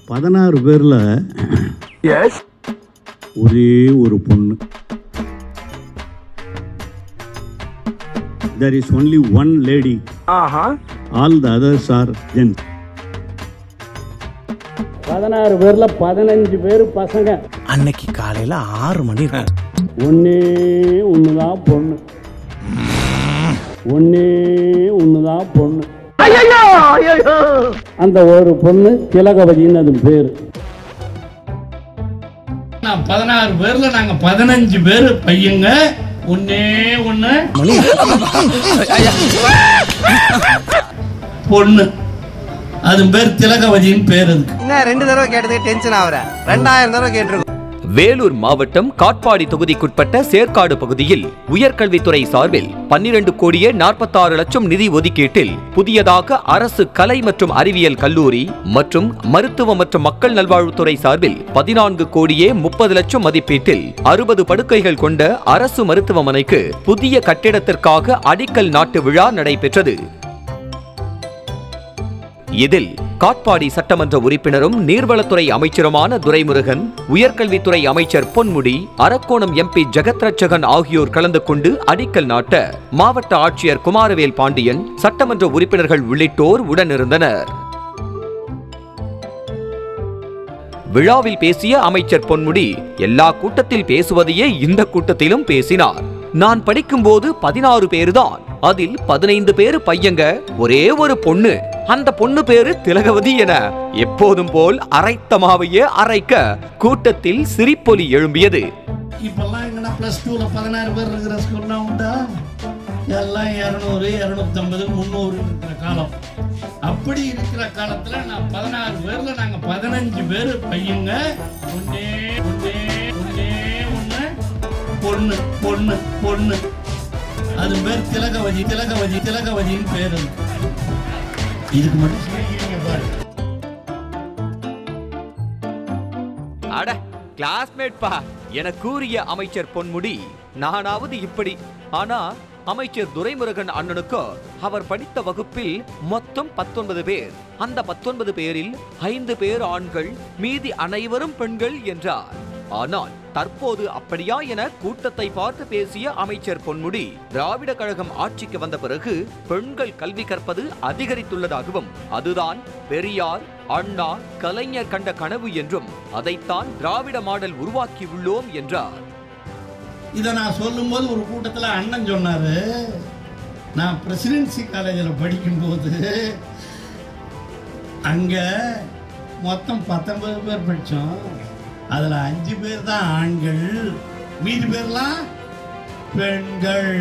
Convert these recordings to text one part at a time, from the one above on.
பதினாறு பேரில் ஒரே ஒரு பொண்ணு there is only one lady all the others are gents பதினாறு பேர்ல பதினஞ்சு பேர் பசங்க அன்னைக்கு காலையில ஆறு மணி இருக்கும் ஒன்னே ஒண்ணுதான் பொண்ணு ஒன்னே ஒண்ணுதான் பொண்ணு அந்த ஒரு பொண்ணு திலகவதின்னு அது பேரு நான் பதினாறு பேர்ல நாங்க பதினஞ்சு பேர் பையங்க ஒன்னே ஒண்ணு மணி பொண்ணு அது பேர் திலகவதியின் பேர் அதுக்கு என்ன ரெண்டு தடவை கேட்டதுக்கு டென்ஷன் ஆகுற ரெண்டாயிரம் தடவை கேட்டிருக்கோம் வேலூர் மாவட்டம் காட்பாடி தொகுதிக்குட்பட்ட சேர்க்காடு பகுதியில் உயர்கல்வித்துறை சார்பில் பன்னிரண்டு கோடியே நாற்பத்தாறு லட்சம் நிதி ஒதுக்கீட்டில் புதியதாக அரசு கலை மற்றும் அறிவியல் கல்லூரி மற்றும் மருத்துவ மற்றும் மக்கள் நல்வாழ்வுத்துறை சார்பில் பதினான்கு கோடியே முப்பது லட்சம் மதிப்பீட்டில் அறுபது படுக்கைகள் கொண்ட அரசு மருத்துவமனைக்கு புதிய கட்டிடத்திற்காக அடிக்கல் நாட்டு விழா நடைபெற்றது இதில் காட்பாடி சட்டமன்ற உறுப்பினரும் நீர்வளத்துறை அமைச்சருமான துரைமுருகன் உயர்கல்வித்துறை அமைச்சர் பொன்முடி அரக்கோணம் எம்பி ஜெகத் ரட்சகன் ஆகியோர் கலந்து கொண்டு அடிக்கல் நாட்ட மாவட்ட ஆட்சியர் குமாரவேல் பாண்டியன் சட்டமன்ற உறுப்பினர்கள் உள்ளிட்டோர் உடனிருந்தனர் விழாவில் பேசிய அமைச்சர் பொன்முடி எல்லா கூட்டத்தில் பேசுவதையே இந்த கூட்டத்திலும் பேசினார் நான் படிக்கும்போது பதினாறு பேருதான் அதில் பதினைந்து பேரு பையங்க ஒரே ஒரு பொண்ணு அந்த பொண்ணு பேரு திலகவதி என எப்போதும் போல் அரைத்த மாவையே அரைக்க கூட்டத்தில் சிரிப்பொலி எழும்பியது இப்பெல்லாம் எங்கன்னா பிளஸ் டூல பதினாறு பேர் இருக்கிற ஸ்கூல்லாம் உண்டா எல்லாம் இரநூறு இரநூத்தம்பது முந்நூறு இருக்கிற காலம் அப்படி இருக்கிற காலத்துல நான் பதினாறு பேர்ல நாங்க பதினஞ்சு பேர் பையங்க ஒன்னே ஒன்னே ஒன்னே ஒண்ணு பொண்ணு பொண்ணு பொண்ணு அது பேர் திலகவதி திலகவதி திலகவதின்னு பேர் அது இதுக்கு மட்டும் சொல்லிக்கிறீங்க பாரு அட கிளாஸ்மேட் பா என கூறிய அமைச்சர் பொன்முடி நானாவது இப்படி ஆனா அமைச்சர் துரைமுருகன் அண்ணனுக்கோ அவர் படித்த வகுப்பில் மொத்தம் பத்தொன்பது பேர் அந்த பத்தொன்பது பேரில் ஐந்து பேர் ஆண்கள் மீதி அனைவரும் பெண்கள் என்றார் ஆனால் தற்போது அப்படியா என கூட்டத்தை பார்த்து பேசிய அமைச்சர் பொன்முடி திராவிட கழகம் ஆட்சிக்கு வந்த பிறகு பெண்கள் கல்வி கற்பது அதிகரித்துள்ளதாகவும் அதுதான் பெரியார் அண்ணா கலைஞர் கண்ட கனவு என்றும் அதைத்தான் திராவிட மாடல் உருவாக்கியுள்ளோம் என்றார் இதை நான் சொல்லும்போது ஒரு கூட்டத்தில் அண்ணன் சொன்னாரு நான் பிரசிடென்சி காலேஜில் படிக்கும்போது அங்கே மொத்தம் பத்தொன்பது பேர் படித்தோம் அதில் அஞ்சு பேர் தான் ஆண்கள் மீதி பேர்லாம் பெண்கள்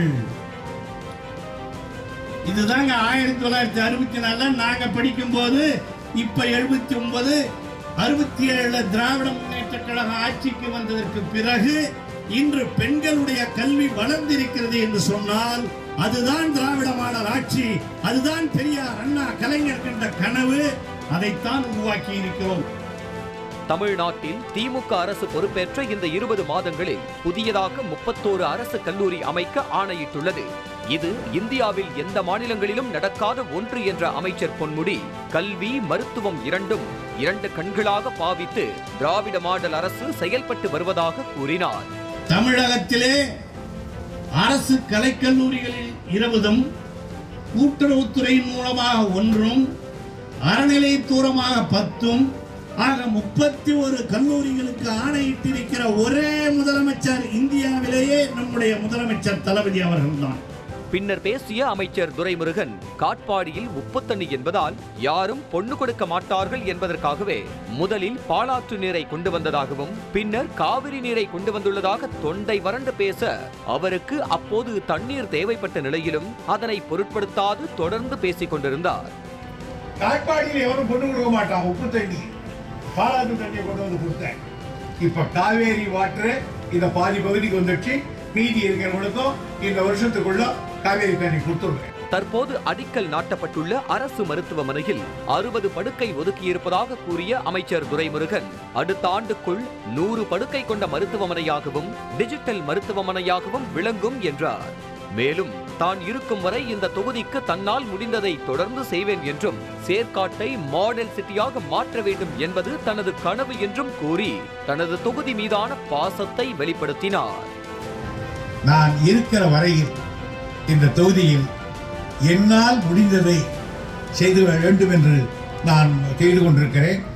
இதுதாங்க ஆயிரத்தி தொள்ளாயிரத்தி அறுபத்தி நாலுல நாங்க படிக்கும்போது இப்ப எழுபத்தி ஒன்பது அறுபத்தி ஏழுல திராவிட முன்னேற்ற கழக ஆட்சிக்கு வந்ததற்கு பிறகு இன்று பெண்களுடைய கல்வி வளர்ந்திருக்கிறது என்று சொன்னால் அதுதான் திராவிட மாடல் ஆட்சி அதுதான் பெரியார் அண்ணா கலைஞர் கண்ட கனவு அதைத்தான் உருவாக்கி இருக்கிறோம் தமிழ்நாட்டில் திமுக அரசு பொறுப்பேற்ற இந்த இருபது மாதங்களில் புதியதாக முப்பத்தோரு அரசு கல்லூரி அமைக்க ஆணையிட்டுள்ளது இது இந்தியாவில் எந்த மாநிலங்களிலும் நடக்காத ஒன்று என்ற அமைச்சர் பொன்முடி கல்வி மருத்துவம் இரண்டும் இரண்டு கண்களாக பாவித்து திராவிட மாடல் அரசு செயல்பட்டு வருவதாக கூறினார் தமிழகத்திலே அரசு கலைக்கல்லூரிகளில் இருபதும் கூட்டுறவுத்துறையின் மூலமாக ஒன்றும் அறநிலையத்தூரமாக பத்தும் ஆக முப்பத்தி ஒரு கல்லூரிகளுக்கு ஆணையிட்டிருக்கிற ஒரே முதலமைச்சர் இந்தியாவிலேயே நம்முடைய முதலமைச்சர் தளபதி அவர்கள்தான் பின்னர் பேசிய அமைச்சர் துரைமுருகன் காட்பாடியில் உப்புத்தண்ணி என்பதால் யாரும் பொண்ணு கொடுக்க மாட்டார்கள் என்பதற்காகவே முதலில் பாலாற்று நீரை கொண்டு வந்ததாகவும் பின்னர் காவிரி நீரை கொண்டு வந்துள்ளதாக தொண்டை வறண்டு பேச அவருக்கு அப்போது தண்ணீர் தேவைப்பட்ட நிலையிலும் அதனை பொருட்படுத்தாது தொடர்ந்து பேசிக் கொண்டிருந்தார் காட்பாடியில் எவரும் பொண்ணு கொடுக்க மாட்டான் உப்பு தண்ணி பாலாற்று தண்ணியை கொண்டு வந்து கொடுத்தேன் இப்ப காவேரி வாட்டர் இந்த பாதி பகுதிக்கு வந்துடுச்சு மீதி இருக்கிறவங்களுக்கும் இந்த வருஷத்துக்குள்ள காவேரி தண்ணி கொடுத்துருவேன் தற்போது அடிக்கல் நாட்டப்பட்டுள்ள அரசு மருத்துவமனையில் அறுபது படுக்கை ஒதுக்கியிருப்பதாக கூறிய அமைச்சர் துரைமுருகன் அடுத்த ஆண்டுக்குள் நூறு படுக்கை கொண்ட மருத்துவமனையாகவும் டிஜிட்டல் மருத்துவமனையாகவும் விளங்கும் என்றார் மேலும் தான் இருக்கும் வரை இந்த தொகுதிக்கு தன்னால் முடிந்ததை தொடர்ந்து செய்வேன் என்றும் சேர்க்காட்டை மாடல் சிட்டியாக மாற்ற வேண்டும் என்பது தனது கனவு என்றும் கூறி தனது தொகுதி மீதான பாசத்தை வெளிப்படுத்தினார் நான் இருக்கிற வரையில் இந்த தொகுதியில் என்னால் முடிந்ததை செய்து வேண்டும் என்று நான் செய்து கொண்டிருக்கிறேன்